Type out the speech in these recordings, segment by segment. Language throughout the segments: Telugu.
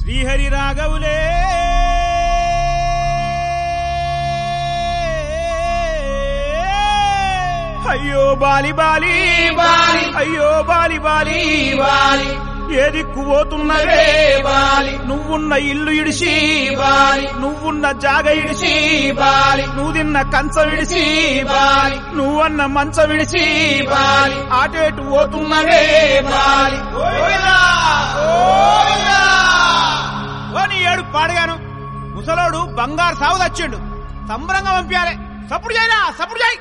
శ్రీహరి రాఘవులే అయ్యో బాలి బాలి బాలి. అయ్యో బాలి బాలి బాలి ఏ దిక్కు పోతున్నవే బాలి నువ్వున్న ఇల్లు ఇడిసి బాలి నువ్వున్న జాగ ఇడిసి బాలి నువ్వు తిన్న కంచం ఇడిసి బాలి నువ్వన్న మంచం విడిచి బాలి ఆటేటు పోతున్నవే బాలి అని ఏడు పాడగాను ముసలోడు బంగారు సాగు తెచ్చిండు సంబరంగా పంపించాలి సప్పుడు చేయరా సప్పుడు చేయి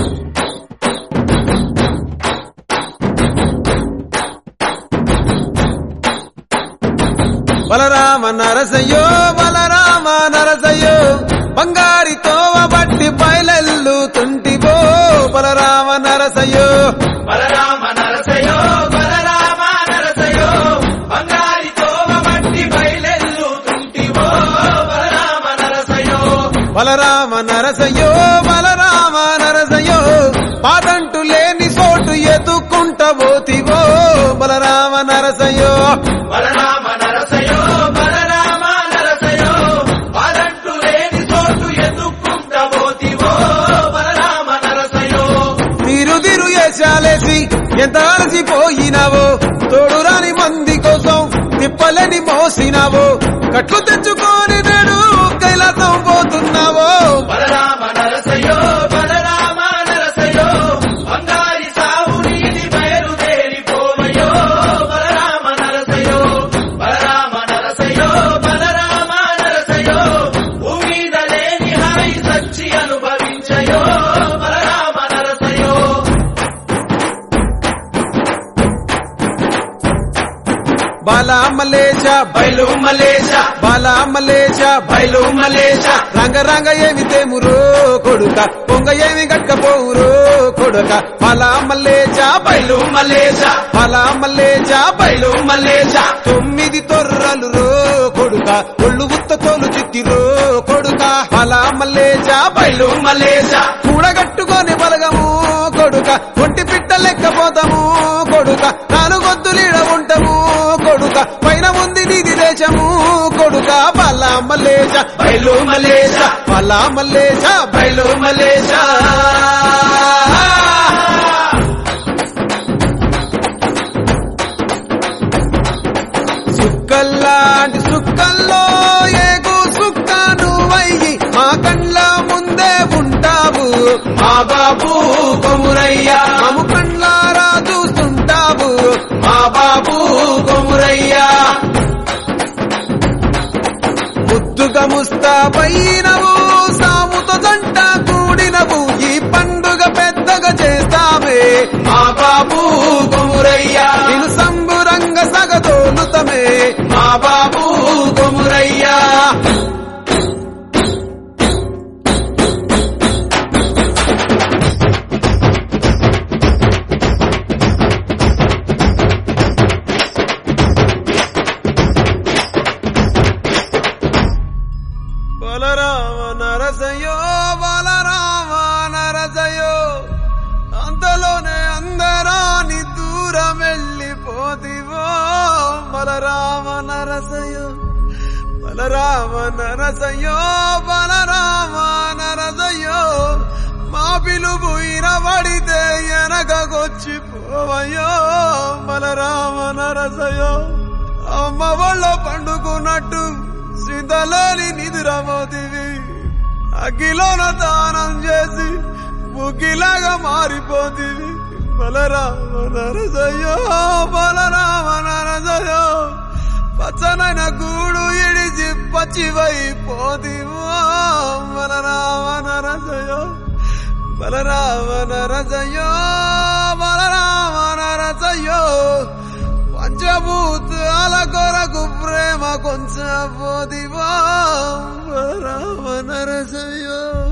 బలరామ నరసయ్యో బలరామ నరసయ్యో బంగారి తోవ బట్టి బయలెల్లుతుంటివో బలరామ నరసయ్యో బలరామ నరసయో బలరామ నరసయో బంగారి తోవ బట్టి బయలెల్లుతుంటివో బలరామ నరసయో బలరామ నరసయ్యో బలరామ నరసయ్యో పాదంటు లేని చోటు ఎదుకుంట పోతివో బలరామ నరసయ్యో బలరామ నరసయో బలరామ నరసయో పదంటు లేని చోటు ఎదుక్కుంట పోతివో బలరామ నరసయో తిరు తిరు వేషాలేసి ఎంత అలసిపోయినావో తోడు రాని మంది కోసం తిప్పలని మోసినావో కట్లు తెచ్చుకొని నేడు కైలాసం పోతున్నావో బలరామ నరసయో బలరామ నరసయో బంగారి సాగు నీది బయలుదేరిపోవయో బలరామ నరసయో బలరామ నరసయో బలరామ నరసయో భూమిద లేని హాయి సచ్చి అనుభవించయో బలరామ నరసయో బాలా మలేష బయలు మలేష బాలా మలేష బయలు మలేష రంగ రంగ ఏమి తేమురో కొడుక పొంగ ఏమి గట్టపోవురో కొడుక బాలా మల్లేచ బయలు మలేష బాలా మల్లేచ బయలు మలేష తొమ్మిది తొర్రలు రో కొడుక ఒళ్ళు ఉత్త తోలు చిత్తిరో కొడుక బాలా మల్లేచ బయలు మలేష కూడగట్టుకొని బలగము కొడుక ఒంటి పిట్ట లెక్కపోతాము కొడుక నాలుగొద్దులీడ ఉంటాము కొడుక పైన ఉంది నీది దేశము కొడుక బలా మల్లేచ బయలు మలేష బలా మల్లేచ బయలు మలేష సుక్కల్లాంటి సుక్కల్లో ఏగు సుక్క నువ్వయ్యి మా కండ్ల ముందే ఉంటావు మా బాబు కొమురయ్యా మాము కండ్లారా చూస్తుంటావు మా బాబు కొమురయ్యా ముద్దుగా ముస్తాబైనవు సాముతో జంట కూడినవు ఈ పండుగ పెద్దగా చేస్తామే మా బాబు కొమురయ్యా నేను సంబురంగ సగదోలుతమే మా బాబు కొమురయ్యా బలరామ నరసయో బలరామ నరసయో అంతలోనే అందరాని దూరం వెళ్ళిపోతివో బలరామ నరసయో బలరామ నరసయో బలరామ నరసయో మా పిలుపు ఇనబడితే వెనకకొచ్చిపోవయో బలరామ నరసయో అమ్మ వాళ్ళ పండుకున్నట్టు శ్రీతలోని నిదురమోతివి అగ్గిలోన దానం చేసి ముగ్గిలాగా మారిపోతివి బలరామ నరసయ్యో బలరామ నరసయ్యో పచ్చనైన గూడు ఇడిచి పచ్చివైపోతివో బలరామ నరసయ్యో బలరామ నరసయ్యో బలరామ నరసయ్యో పంచభూతాల కొరకు ప్రేమ కొంచెం పోదివా రామ నరసయ్యో